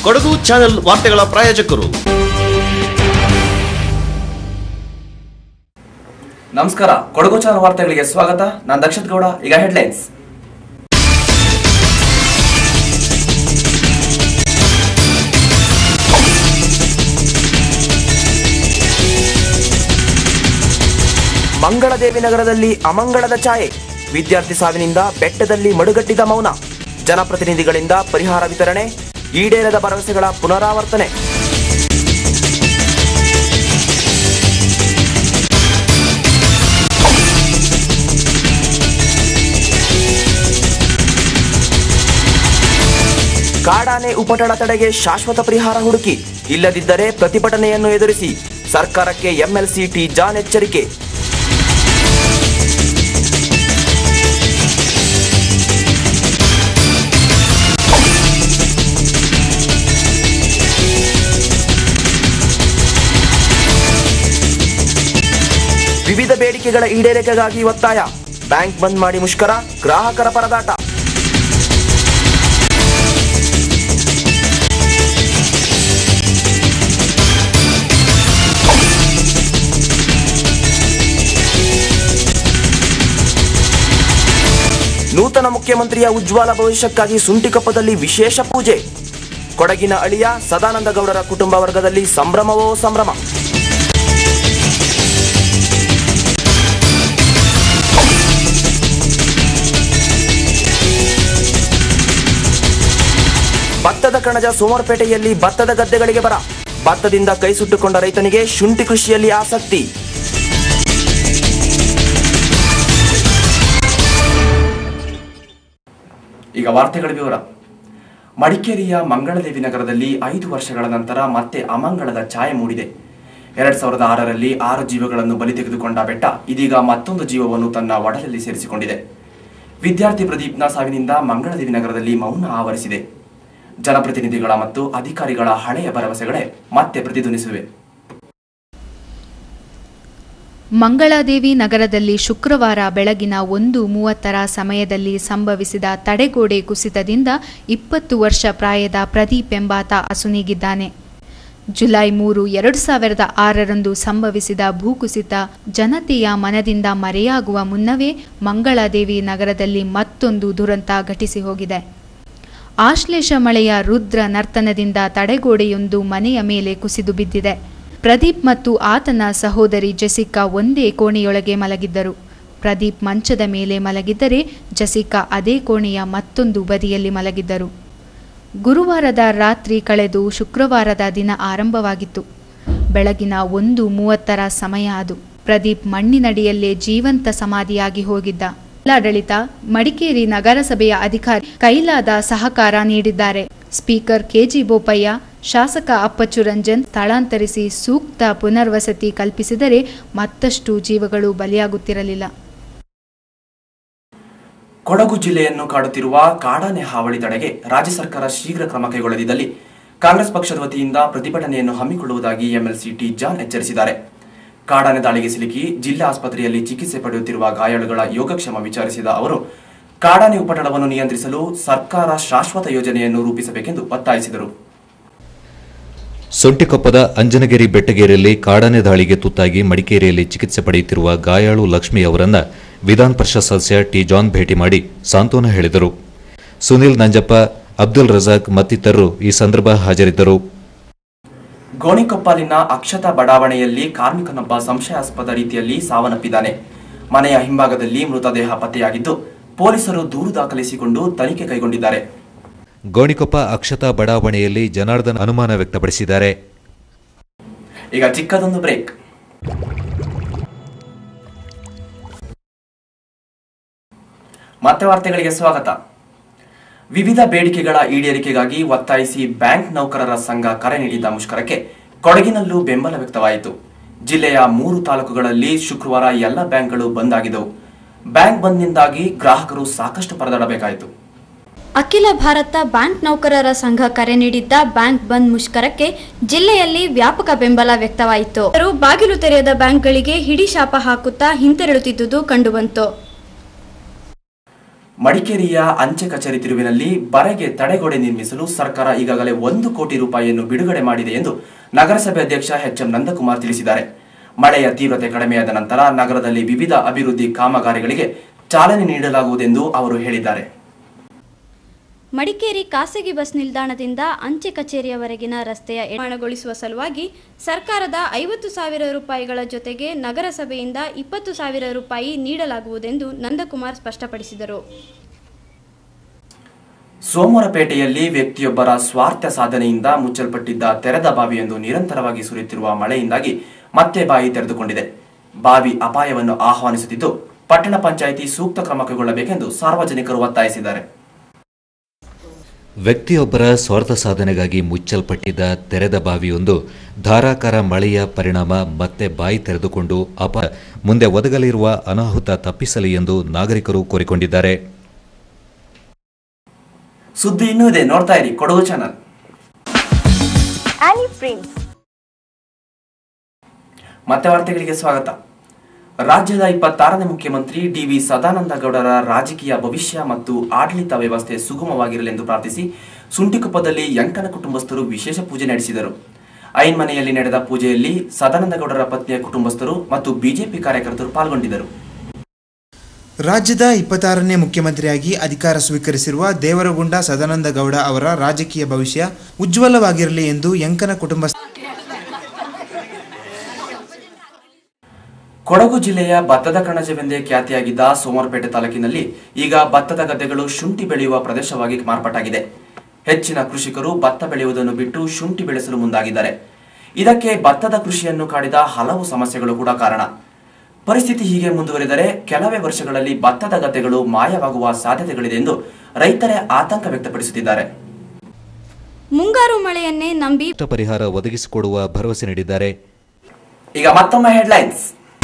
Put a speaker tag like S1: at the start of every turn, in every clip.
S1: Kodagu channel ವಾರ್ತೆಗಳ ಪ್ರಾಯೋಜಕರು
S2: ನಮಸ್ಕಾರ ಕೊಡಗು ಚಾನಲ್ ವಾರ್ತೆಗಳಿಗೆ ಸ್ವಾಗತ ನಾನು ದಕ್ಷಿತ್ ಗೌಡ ಈಗ ಹೆಡ್ಲೈನ್ಸ್ ಮಂಗಳದೇವಿ ನಗರದಲ್ಲಿ ಅಮಂಗಳದ ಛಾಯೆ ವಿದ್ಯಾರ್ಥಿ ಸಾವಿನಿಂದ ಬೆಟ್ಟದಲ್ಲಿ ಮಡುಗಟ್ಟಿದ ಮೌನ ಜನಪ್ರತಿನಿಧಿಗಳಿಂದ ಪರಿಹಾರ ವಿತರಣೆ ಈಡೇರದ ಭರವಸೆಗಳ ಪುನರಾವರ್ತನೆ ಕಾಡಾನೆ ಉಪಟಳ ತಡೆಗೆ ಶಾಶ್ವತ ಪರಿಹಾರ ಹುಡುಕಿ ಇಲ್ಲದಿದ್ದರೆ ಪ್ರತಿಭಟನೆಯನ್ನು ಎದುರಿಸಿ ಸರ್ಕಾರಕ್ಕೆ ಎಂಎಲ್ಸಿ ಟಿ ಜಾನ್ ಎಚ್ಚರಿಕೆ ವಿವಿಧ ಬೇಡಿಕೆಗಳ ಈಡೇರಿಕೆಗಾಗಿ ಒತ್ತಾಯ ಬ್ಯಾಂಕ್ ಬಂದ್ ಮಾಡಿ ಮುಷ್ಕರ ಗ್ರಾಹಕರ ಪರದಾಟ ನೂತನ ಮುಖ್ಯಮಂತ್ರಿಯ ಉಜ್ವಲ ಭವಿಷ್ಯಕ್ಕಾಗಿ ಸುಂಟಿಕೊಪ್ಪದಲ್ಲಿ ವಿಶೇಷ ಪೂಜೆ ಕೊಡಗಿನ ಅಳಿಯ ಸದಾನಂದ ಗೌಡರ ಕುಟುಂಬ ವರ್ಗದಲ್ಲಿ ಸಂಭ್ರಮವೋ ಸಂಭ್ರಮ ಭತ್ತದ ಕಣಜ ಸೋಮವಾರಪೇಟೆಯಲ್ಲಿ ಭತ್ತದ ಗದ್ದೆಗಳಿಗೆ ಬರ ಭತ್ತದಿಂದ ಕೈ ಸುಟ್ಟುಕೊಂಡ ರೈತನಿಗೆ ಶುಂಠಿ ಕೃಷಿಯಲ್ಲಿ ಆಸಕ್ತಿ ಈಗ ವಾರ್ತೆಗಳ ವಿವರ ಮಡಿಕೇರಿಯ ಮಂಗಳದೇವಿ ನಗರದಲ್ಲಿ ಐದು ವರ್ಷಗಳ ನಂತರ ಮತ್ತೆ ಅಮಂಗಳದ ಛಾಯೆ ಮೂಡಿದೆ ಎರಡ್ ಸಾವಿರದ ಆರರಲ್ಲಿ ಆರು ಜೀವಗಳನ್ನು ಬಲಿ ತೆಗೆದುಕೊಂಡ ಬೆಟ್ಟ ಇದೀಗ ಮತ್ತೊಂದು ಜೀವವನ್ನು ತನ್ನ ಒಡಲಲ್ಲಿ ಸೇರಿಸಿಕೊಂಡಿದೆ ವಿದ್ಯಾರ್ಥಿ ಪ್ರದೀಪ್ನ ಸಾವಿನಿಂದ ಮಂಗಳದೇವಿ ನಗರದಲ್ಲಿ ಮೌನ ಆವರಿಸಿದೆ ಜನಪ್ರತಿನಿಧಿಗಳ ಮತ್ತು ಅಧಿಕಾರಿಗಳ ಹಳೆಯ ಭರವಸೆಗಳೇ ಮತ್ತೆ ಪ್ರತಿಧ್ವನಿಸಿವೆ
S3: ಮಂಗಳಾದೇವಿ ನಗರದಲ್ಲಿ ಶುಕ್ರವಾರ ಬೆಳಗಿನ ಒಂದು ಮೂವತ್ತರ ಸಮಯದಲ್ಲಿ ಸಂಭವಿಸಿದ ತಡೆಗೋಡೆ ಕುಸಿತದಿಂದ ಇಪ್ಪತ್ತು ವರ್ಷ ಪ್ರಾಯದ ಪ್ರದೀಪ್ ಎಂಬಾತ ಅಸುನೀಗಿದ್ದಾನೆ ಜುಲೈ ಮೂರು ಎರಡು ಸಾವಿರದ ಆರರಂದು ಸಂಭವಿಸಿದ ಭೂಕುಸಿತ ಜನತೆಯ ಮನದಿಂದ ಮರೆಯಾಗುವ ಮುನ್ನವೇ ಮಂಗಳಾದೇವಿ ನಗರದಲ್ಲಿ ಮತ್ತೊಂದು ದುರಂತ ಘಟಿಸಿ ಹೋಗಿದೆ ಆಶ್ಲೇಷ ಮಳೆಯ ರುದ್ರ ನರ್ತನದಿಂದ ತಡೆಗೋಡೆಯೊಂದು ಮನೆಯ ಮೇಲೆ ಕುಸಿದು ಬಿದ್ದಿದೆ ಪ್ರದೀಪ್ ಮತ್ತು ಆತನ ಸಹೋದರಿ ಜೆಸಿಕಾ ಒಂದೇ ಕೋಣೆಯೊಳಗೆ ಮಲಗಿದ್ದರು ಪ್ರದೀಪ್ ಮಂಚದ ಮೇಲೆ ಮಲಗಿದ್ದರೆ ಜೆಸಿಕಾ ಅದೇ ಕೋಣೆಯ ಮತ್ತೊಂದು ಬದಿಯಲ್ಲಿ ಮಲಗಿದ್ದರು ಗುರುವಾರದ ರಾತ್ರಿ ಕಳೆದು ಶುಕ್ರವಾರದ ದಿನ ಆರಂಭವಾಗಿತ್ತು ಬೆಳಗಿನ ಒಂದು ಮೂವತ್ತರ ಸಮಯ ಅದು ಪ್ರದೀಪ್ ಮಣ್ಣಿನಡಿಯಲ್ಲೇ ಜೀವಂತ ಸಮಾಧಿಯಾಗಿ ಹೋಗಿದ್ದ ಜಿಲ್ಲಾಡಳಿತ ಮಡಿಕೇರಿ ನಗರಸಭೆಯ ಅಧಿಕಾರಿ ಕೈಲಾದ ಸಹಕಾರ ನೀಡಿದ್ದಾರೆ ಸ್ಪೀಕರ್ ಕೆಜಿ ಬೋಪಯ್ಯ ಶಾಸಕ ಅಪ್ಪಚ್ಚು ರಂಜನ್ ಸ್ಥಳಾಂತರಿಸಿ ಸೂಕ್ತ ಪುನರ್ವಸತಿ ಕಲ್ಪಿಸಿದರೆ ಮತ್ತಷ್ಟು ಜೀವಗಳು ಬಲಿಯಾಗುತ್ತಿರಲಿಲ್ಲ
S2: ಕೊಡಗು ಜಿಲ್ಲೆಯನ್ನು ಕಾಡುತ್ತಿರುವ ಕಾಡಾನೆ ಹಾವಳಿ ತಡೆಗೆ ರಾಜ್ಯ ಸರ್ಕಾರ ಶೀಘ್ರ ಕ್ರಮ ಕೈಗೊಳ್ಳದಿದ್ದಲ್ಲಿ ಕಾಂಗ್ರೆಸ್ ಪಕ್ಷದ ವತಿಯಿಂದ ಪ್ರತಿಭಟನೆಯನ್ನು ಹಮ್ಮಿಕೊಳ್ಳುವುದಾಗಿ ಎಂಎಲ್ಸಿ ಟಿ ಜಾನ್ ಎಚ್ಚರಿಸಿದ್ದಾರೆ ಕಾಡಾನೆ ದಾಳಿಗೆ ಸಿಲುಕಿ ಜಿಲ್ಲಾ ಆಸ್ಪತ್ರೆಯಲ್ಲಿ ಚಿಕಿತ್ಸೆ ಪಡೆಯುತ್ತಿರುವ ಗಾಯಾಳುಗಳ ಯೋಗಕ್ಷೇಮ ವಿಚಾರಿಸಿದ ಅವರು ಕಾಡಾನೆ ಉಪಟಳವನ್ನು ನಿಯಂತ್ರಿಸಲು ಸರ್ಕಾರ ಶಾಶ್ವತ ಯೋಜನೆಯನ್ನು ರೂಪಿಸಬೇಕೆಂದು ಒತ್ತಾಯಿಸಿದರು
S4: ಸೊಂಟಿಕೊಪ್ಪದ ಅಂಜನಗಿರಿ ಬೆಟ್ಟಗೇರಿಯಲ್ಲಿ ಕಾಡಾನೆ ದಾಳಿಗೆ ತುತ್ತಾಗಿ ಮಡಿಕೇರಿಯಲ್ಲಿ ಚಿಕಿತ್ಸೆ ಪಡೆಯುತ್ತಿರುವ ಗಾಯಾಳು ಲಕ್ಷ್ಮಿ ಅವರನ್ನ ವಿಧಾನ ಪರಿಷತ್ ಸದಸ್ಯ ಟಿ ಜಾನ್ ಭೇಟಿ ಮಾಡಿ ಸಾಂತ್ವನ ಹೇಳಿದರು ಸುನಿಲ್ ನಂಜಪ್ಪ ಅಬ್ದುಲ್ ರಜಾಕ್ ಮತ್ತಿತರರು ಈ ಸಂದರ್ಭ ಹಾಜರಿದ್ದರು
S2: ಗೋಣಿಕೊಪ್ಪಲಿನ ಅಕ್ಷತಾ ಬಡಾವಣೆಯಲ್ಲಿ ಕಾರ್ಮಿಕನೊಬ್ಬ ಸಂಶಯಾಸ್ಪದ ರೀತಿಯಲ್ಲಿ ಸಾವನ್ನಪ್ಪಿದ್ದಾನೆ ಮನೆಯ ಹಿಂಭಾಗದಲ್ಲಿ ಮೃತದೇಹ ಪತ್ತೆಯಾಗಿದ್ದು ಪೊಲೀಸರು ದೂರು ದಾಖಲಿಸಿಕೊಂಡು ತನಿಖೆ ಕೈಗೊಂಡಿದ್ದಾರೆ
S4: ಗೋಣಿಕೊಪ್ಪ ಅಕ್ಷತಾ ಬಡಾವಣೆಯಲ್ಲಿ ಜನಾರ್ದನ್ ಅನುಮಾನ ವ್ಯಕ್ತಪಡಿಸಿದ್ದಾರೆ
S2: ಈಗ ಚಿಕ್ಕದೊಂದು ಬ್ರೇಕ್ ಮತ್ತೆ ವಾರ್ತೆಗಳಿಗೆ ಸ್ವಾಗತ ವಿವಿಧ ಬೇಡಿಕೆಗಳ ಈಡೇರಿಕೆಗಾಗಿ ಒತ್ತಾಯಿಸಿ ಬ್ಯಾಂಕ್ ನೌಕರರ ಸಂಘ ಕರೆ ನೀಡಿದ್ದ ಮುಷ್ಕರಕ್ಕೆ ಕೊಡಗಿನಲ್ಲೂ ಬೆಂಬಲ ವ್ಯಕ್ತವಾಯಿತು ಜಿಲ್ಲೆಯ ಮೂರು ತಾಲೂಕುಗಳಲ್ಲಿ ಶುಕ್ರವಾರ ಎಲ್ಲ ಬ್ಯಾಂಕ್ಗಳು ಬಂದ್ ಆಗಿದ್ದವು ಬ್ಯಾಂಕ್ ಬಂದ್ನಿಂದಾಗಿ ಗ್ರಾಹಕರು ಸಾಕಷ್ಟು ಪರದಾಡಬೇಕಾಯಿತು
S5: ಅಖಿಲ ಭಾರತ ಬ್ಯಾಂಕ್ ನೌಕರರ ಸಂಘ ಕರೆ ನೀಡಿದ್ದ ಬ್ಯಾಂಕ್ ಬಂದ್ ಮುಷ್ಕರಕ್ಕೆ ಜಿಲ್ಲೆಯಲ್ಲಿ ವ್ಯಾಪಕ ಬೆಂಬಲ ವ್ಯಕ್ತವಾಯಿತು ಅವರು ಬಾಗಿಲು ತೆರೆಯದ ಬ್ಯಾಂಕ್ಗಳಿಗೆ ಹಿಡಿ ಶಾಪ ಹಾಕುತ್ತಾ ಹಿಂತೆರಳುತ್ತಿದ್ದುದು ಕಂಡುಬಂತು
S2: ಮಡಿಕೇರಿಯ ಅಂಚೆ ಕಚೇರಿ ತಿರುವಿನಲ್ಲಿ ಬರೆಗೆ ತಡೆಗೋಡೆ ನಿರ್ಮಿಸಲು ಸರ್ಕಾರ ಈಗಾಗಲೇ ಒಂದು ಕೋಟಿ ರೂಪಾಯಿಯನ್ನು ಬಿಡುಗಡೆ ಮಾಡಿದೆ ಎಂದು ನಗರಸಭೆ ಅಧ್ಯಕ್ಷ ಎಚ್ ಎಂ ನಂದಕುಮಾರ್ ತಿಳಿಸಿದ್ದಾರೆ ಮಳೆಯ ತೀವ್ರತೆ ಕಡಿಮೆಯಾದ ನಂತರ ನಗರದಲ್ಲಿ ವಿವಿಧ ಅಭಿವೃದ್ಧಿ ಕಾಮಗಾರಿಗಳಿಗೆ ಚಾಲನೆ ನೀಡಲಾಗುವುದೆಂದು ಅವರು ಹೇಳಿದ್ದಾರೆ
S5: ಮಡಿಕೇರಿ ಖಾಸಗಿ ಬಸ್ ನಿಲ್ದಾಣದಿಂದ ಅಂಚೆ ಕಚೇರಿಯವರೆಗಿನ ರಸ್ತೆಯ ನಿರ್ಮಾಣಗೊಳಿಸುವ ಸಲುವಾಗಿ ಸರ್ಕಾರದ ಐವತ್ತು ಸಾವಿರ ರೂಪಾಯಿಗಳ ಜೊತೆಗೆ ನಗರಸಭೆಯಿಂದ ಇಪ್ಪತ್ತು ಸಾವಿರ ರೂಪಾಯಿ ನೀಡಲಾಗುವುದೆಂದು ನಂದಕುಮಾರ್ ಸ್ಪಷ್ಟಪಡಿಸಿದರು
S2: ಸೋಮವಾರಪೇಟೆಯಲ್ಲಿ ವ್ಯಕ್ತಿಯೊಬ್ಬರ ಸ್ವಾರ್ಥ ಸಾಧನೆಯಿಂದ ಮುಚ್ಚಲ್ಪಟ್ಟಿದ್ದ ತೆರೆದ ಬಾವಿಯೊಂದು ನಿರಂತರವಾಗಿ ಸುರಿಯುತ್ತಿರುವ ಮಳೆಯಿಂದಾಗಿ ಮತ್ತೆ ಬಾಯಿ ತೆರೆದುಕೊಂಡಿದೆ ಬಾವಿ ಅಪಾಯವನ್ನು ಆಹ್ವಾನಿಸುತ್ತಿದ್ದು ಪಟ್ಟಣ ಪಂಚಾಯಿತಿ ಸೂಕ್ತ ಕ್ರಮ ಕೈಗೊಳ್ಳಬೇಕೆಂದು ಸಾರ್ವಜನಿಕರು ಒತ್ತಾಯಿಸಿದ್ದಾರೆ
S4: ವ್ಯಕ್ತಿಯೊಬ್ಬರ ಸ್ವಾರ್ಥ ಸಾಧನೆಗಾಗಿ ಮುಚ್ಚಲ್ಪಟ್ಟಿದ್ದ ತೆರೆದ ಬಾವಿಯೊಂದು ಧಾರಾಕಾರ ಮಳೆಯ ಪರಿಣಾಮ ಮತ್ತೆ ಬಾಯಿ ತೆರೆದುಕೊಂಡು ಅಪ ಮುಂದೆ ಒದಗಲಿರುವ ಅನಾಹುತ ತಪ್ಪಿಸಲಿ ಎಂದು ನಾಗರಿಕರು ಕೋರಿಕೊಂಡಿದ್ದಾರೆ
S2: ಸುದ್ದಿ ಇನ್ನೂ ಇದೆ ನೋಡ್ತಾ ಇರಿ ಕೊಡಗು ಚಾನಲ್
S6: ಆನಿ ಪ್ರಿಂಟ್ಸ್
S2: ಮತ್ತೆ ವಾರ್ತೆಗಳಿಗೆ ಸ್ವಾಗತ ರಾಜ್ಯದ ಇಪ್ಪತ್ತಾರನೇ ಮುಖ್ಯಮಂತ್ರಿ ಡಿವಿ ಸದಾನಂದ ಗೌಡರ ರಾಜಕೀಯ ಭವಿಷ್ಯ ಮತ್ತು ಆಡಳಿತ ವ್ಯವಸ್ಥೆ ಸುಗಮವಾಗಿರಲೆಂದು ಪ್ರಾರ್ಥಿಸಿ ಸುಂಟಿಕೊಪ್ಪದಲ್ಲಿ ಯಂಕನ ಕುಟುಂಬಸ್ಥರು ವಿಶೇಷ ಪೂಜೆ ನಡೆಸಿದರು ಐನ್ಮನೆಯಲ್ಲಿ ನಡೆದ ಪೂಜೆಯಲ್ಲಿ ಸದಾನಂದ ಗೌಡರ ಪತ್ನಿಯ ಕುಟುಂಬಸ್ಥರು ಮತ್ತು ಬಿಜೆಪಿ ಕಾರ್ಯಕರ್ತರು ಪಾಲ್ಗೊಂಡಿದ್ದರು
S7: ರಾಜ್ಯದ ಇಪ್ಪತ್ತಾರನೇ ಮುಖ್ಯಮಂತ್ರಿಯಾಗಿ ಅಧಿಕಾರ ಸ್ವೀಕರಿಸಿರುವ ದೇವರಗುಂಡ ಸದಾನಂದ ಗೌಡ ಅವರ ರಾಜಕೀಯ ಭವಿಷ್ಯ ಉಜ್ವಲವಾಗಿರಲಿ ಎಂದು ಯಂಕನ ಕುಟುಂಬ
S2: ಕೊಡಗು ಜಿಲ್ಲೆಯ ಭತ್ತದ ಕಣಜವೆಂದೇ ಖ್ಯಾತಿಯಾಗಿದ್ದ ಸೋಮವಾರಪೇಟೆ ತಾಲೂಕಿನಲ್ಲಿ ಈಗ ಭತ್ತದ ಗದ್ದೆಗಳು ಶುಂಠಿ ಬೆಳೆಯುವ ಪ್ರದೇಶವಾಗಿ ಮಾರ್ಪಾಟಾಗಿದೆ ಹೆಚ್ಚಿನ ಕೃಷಿಕರು ಭತ್ತ ಬೆಳೆಯುವುದನ್ನು ಬಿಟ್ಟು ಶುಂಠಿ ಬೆಳೆಸಲು ಮುಂದಾಗಿದ್ದಾರೆ ಇದಕ್ಕೆ ಭತ್ತದ ಕೃಷಿಯನ್ನು ಕಾಡಿದ ಹಲವು ಸಮಸ್ಯೆಗಳು ಕೂಡ ಕಾರಣ ಪರಿಸ್ಥಿತಿ ಹೀಗೆ ಮುಂದುವರಿದರೆ ಕೆಲವೇ ವರ್ಷಗಳಲ್ಲಿ ಭತ್ತದ ಗದ್ದೆಗಳು ಮಾಯವಾಗುವ ಸಾಧ್ಯತೆಗಳಿದೆ ಎಂದು ರೈತರೇ ಆತಂಕ ವ್ಯಕ್ತಪಡಿಸುತ್ತಿದ್ದಾರೆ
S5: ಮುಂಗಾರು ಮಳೆಯನ್ನೇ ನಂಬಿ
S4: ನಷ್ಟ ಪರಿಹಾರ ಒದಗಿಸಿಕೊಡುವ ಭರವಸೆ ನೀಡಿದ್ದಾರೆ
S2: ಈಗ ಮತ್ತೊಮ್ಮೆ ಹೆಡ್ಲೈನ್ಸ್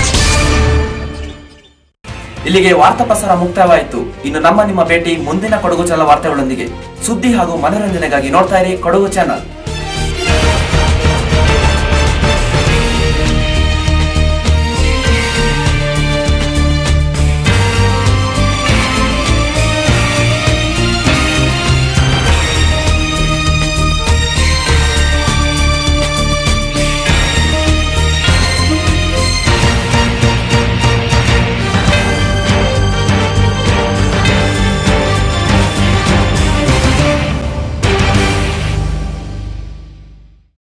S2: ಇಲ್ಲಿಗೆ ವಾರ್ತಾ ಪ್ರಸಾರ ಮುಕ್ತಾಯವಾಯಿತು ಇನ್ನು ನಮ್ಮ ನಿಮ್ಮ ಭೇಟಿ ಮುಂದಿನ ಕೊಡಗು ಚಾನಲ್ ವಾರ್ತೆಗಳೊಂದಿಗೆ ಸುದ್ದಿ ಹಾಗೂ ಮನೋರಂಜನೆಗಾಗಿ ನೋಡ್ತಾ ಇರಿ ಕೊಡಗು ಚಾನಲ್